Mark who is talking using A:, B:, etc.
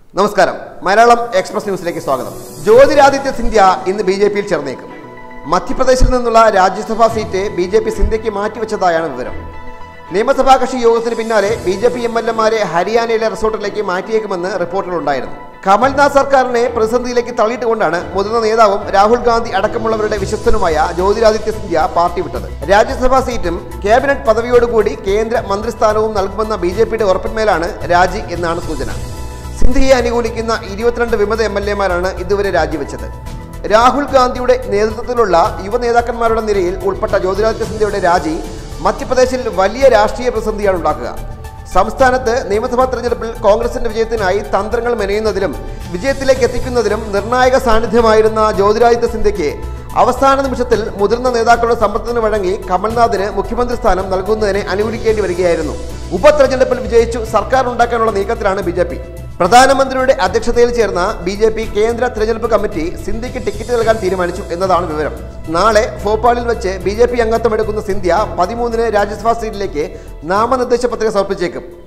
A: നമസ്കാരം മലയാളം എക്സ്പ്രസ് ന്യൂസിലേക്ക് സ്വാഗതം ജ്യോതിരാദിത്യ സിന്ധ്യ ഇന്ന് ബി ജെ പിയിൽ ചേർന്നേക്കും മധ്യപ്രദേശിൽ നിന്നുള്ള Rajya Sabha seat B J P സിന്ധ്യയ്ക്ക് മാറ്റിവെച്ചതായാണ് വിവരം നിയമസഭാ കക്ഷി യോഗത്തിന് പിന്നാലെ B J P M L എമാരെ ഹരിയാനയിലെ റിസോർട്ടിലേക്ക് മാറ്റിയേക്കുമെന്ന് റിപ്പോർട്ടുകളുണ്ടായിരുന്നു കമൽനാഥ് സർക്കാരിനെ പ്രതിസന്ധിയിലേക്ക് തള്ളിയിട്ടുകൊണ്ടാണ് മുതിർന്ന നേതാവും രാഹുൽ ഗാന്ധി അടക്കമുള്ളവരുടെ വിശ്വസ്തനുമായ ജ്യോതിരാദിത്യ സിന്ധ്യ പാർട്ടി വിട്ടത് രാജ്യസഭാ സീറ്റും ക്യാബിനറ്റ് പദവിയോടുകൂടി കേന്ദ്ര മന്ത്രിസ്ഥാനവും നൽകുമെന്ന ബി ജെ പിയുടെ ഉറപ്പിന്മേലാണ് രാജി എന്നാണ് സൂചന സിന്ധിയെ അനുകൂലിക്കുന്ന ഇരുപത്തിരണ്ട് വിമത എം എൽ എമാരാണ് ഇതുവരെ രാജിവെച്ചത് രാഹുൽ ഗാന്ധിയുടെ നേതൃത്വത്തിലുള്ള യുവ നേതാക്കന്മാരുടെ നിരയിൽ ഉൾപ്പെട്ട ജ്യോതിരാദിത്യ സിന്ധ്യയുടെ രാജി മധ്യപ്രദേശിൽ വലിയ രാഷ്ട്രീയ പ്രതിസന്ധിയാണ് ഉണ്ടാക്കുക സംസ്ഥാനത്ത് നിയമസഭാ തെരഞ്ഞെടുപ്പിൽ കോൺഗ്രസിന്റെ വിജയത്തിനായി തന്ത്രങ്ങൾ മെനയുന്നതിലും വിജയത്തിലേക്ക് എത്തിക്കുന്നതിലും നിർണായക സാന്നിധ്യമായിരുന്ന ജ്യോതിരാദിത്യ സിന്ധ്യയ്ക്ക് അവസാന നിമിഷത്തിൽ മുതിർന്ന നേതാക്കളുടെ സമ്മർദ്ദത്തിന് വഴങ്ങി കമൽനാഥിന് മുഖ്യമന്ത്രി സ്ഥാനം നൽകുന്നതിനെ അനുകൂലിക്കേണ്ടി വരികയായിരുന്നു ഉപതെരഞ്ഞെടുപ്പിൽ വിജയിച്ചു സർക്കാർ ഉണ്ടാക്കാനുള്ള നീക്കത്തിലാണ് ബി ജെ പി പ്രധാനമന്ത്രിയുടെ അധ്യക്ഷതയിൽ ചേർന്ന ബി ജെ പി കേന്ദ്ര തിരഞ്ഞെടുപ്പ് കമ്മിറ്റി സിന്ധ്യയ്ക്ക് ടിക്കറ്റ് നൽകാൻ തീരുമാനിച്ചു എന്നതാണ് വിവരം നാളെ ഭോപ്പാലിൽ വെച്ച് ബി ജെ പി അംഗത്വം എടുക്കുന്ന സിന്ധ്യ പതിമൂന്നിന് രാജ്യസഭാ സീറ്റിലേക്ക് നാമനിർദ്ദേശ പത്രിക സമർപ്പിച്ചേക്കും